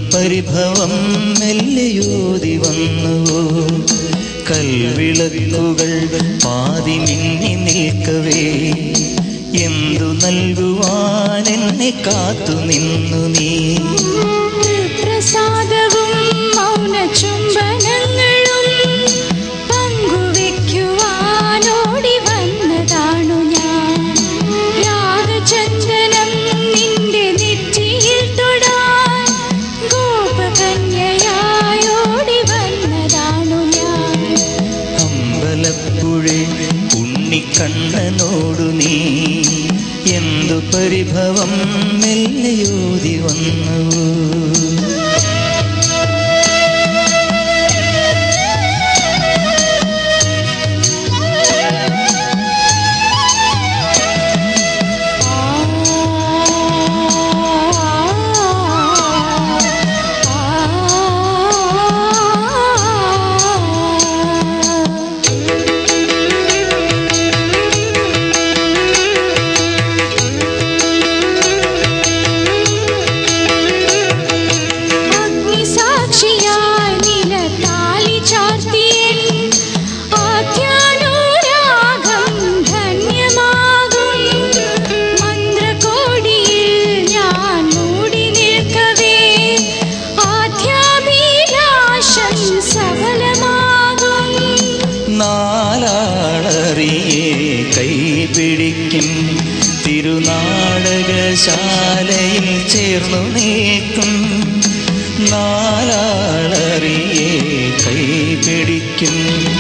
പരിഭവം മെല്ലയോതി വന്നുവോ കൽവിളക്കുകൾ പാതി മിന്നി നിൽക്കവേ എന്തു നൽകുവാൻ എന്നെ കാത്തു നിന്നു നീ പ്രസാദവും മൗന ചുംബനങ്ങളും പങ്കുവെക്കുവാനോടി വന്നതാണു ഞാൻ രാഗചന്ദനം നിന്റെ നെറ്റിയിൽ തൊടാൻ ഗോപകന്യയായോടി വന്നതാണു ഞാൻ അമ്പലപ്പുഴേ ഉണ്ണിക്കണ്ണനോടു നീ എന്തു പരിഭവം മെല്ലയോതി വന്നു അഗ്നിസാക്ഷിയായി നിലത്താലി ചാർത്തിയൻ ആഖ്യാനോരാഗം ധന്യമാകും മന്ത്രകോടിയിൽ ഞാൻ മൂടി നിൽക്കവേ ആധ്യാഭിലാഷം സഫലമാകും നാലാളറിയെ കൈപിടിക്കും തിരുനാടകശാലയിൽ ചേർന്നു നീക്കും നാലാളറിയെ കൈപിടിക്കും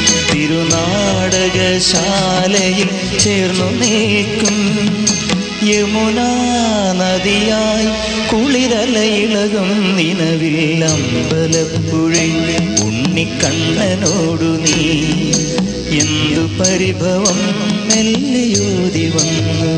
തിരുനാടകശാലയിൽ ചേർന്നു നീക്കും യമുനാ നദിയായി കുളിരലയിളകും നിലവിൽ അമ്പലപ്പുഴ ഉണ്ണിക്കണ്ണനോടു നീ എന്തു പരിഭവം മെല്ലയോതി വന്നു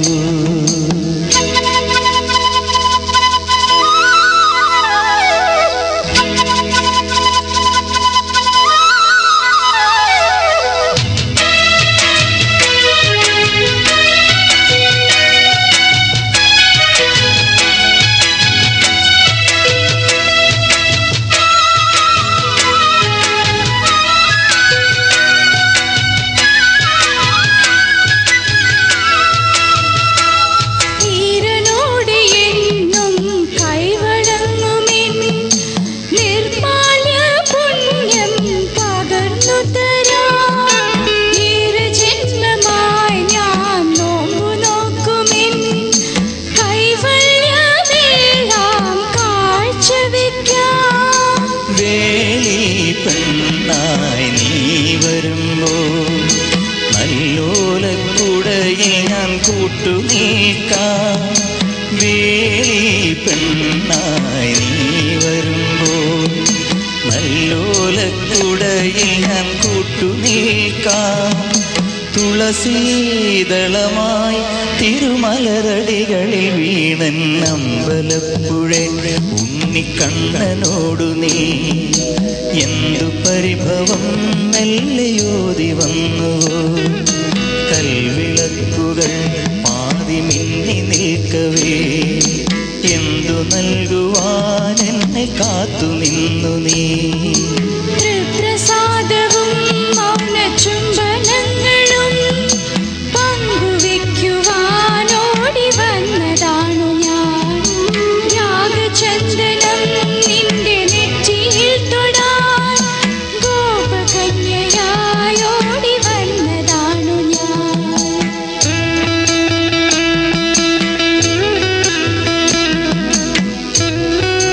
ഈരനോട് എന്നും കൈവഴങ്ങുമെൻ നിർമാല്യ പുണ്യം പകർന്നു തരാം ഈരജന്മമായി ഞാൻ നോമ്പു നോക്കുമെൻ കൈവല്യമെല്ലാം കാഴ്ചവെക്കാം വേളി പെണ്ണായി നീ വരുമ്പോ നല്ലോലക്കുടയിൽ ഞാൻ കൂട്ടുനീക്കാം വേളി പെണ്ണായി നീ വരുമ്പോ നല്ലോലക്കുടയിൽ ഞാൻ കൂട്ടുനീക്കാം തുളസീതളമായി തിരുമലരടികളിൽ വീണൻ അമ്പലപ്പുഴ ഉണ്ണിക്കണ്ണനോടു നീ എന്തു പരിഭവം മെല്ലയോതി വന്നു കൽവിളക്കുകൾ പാതി മിന്നി നിൽക്കവേ എന്തു നൽകുവാൻ എന്നെ കാത്തു നിന്നു നീ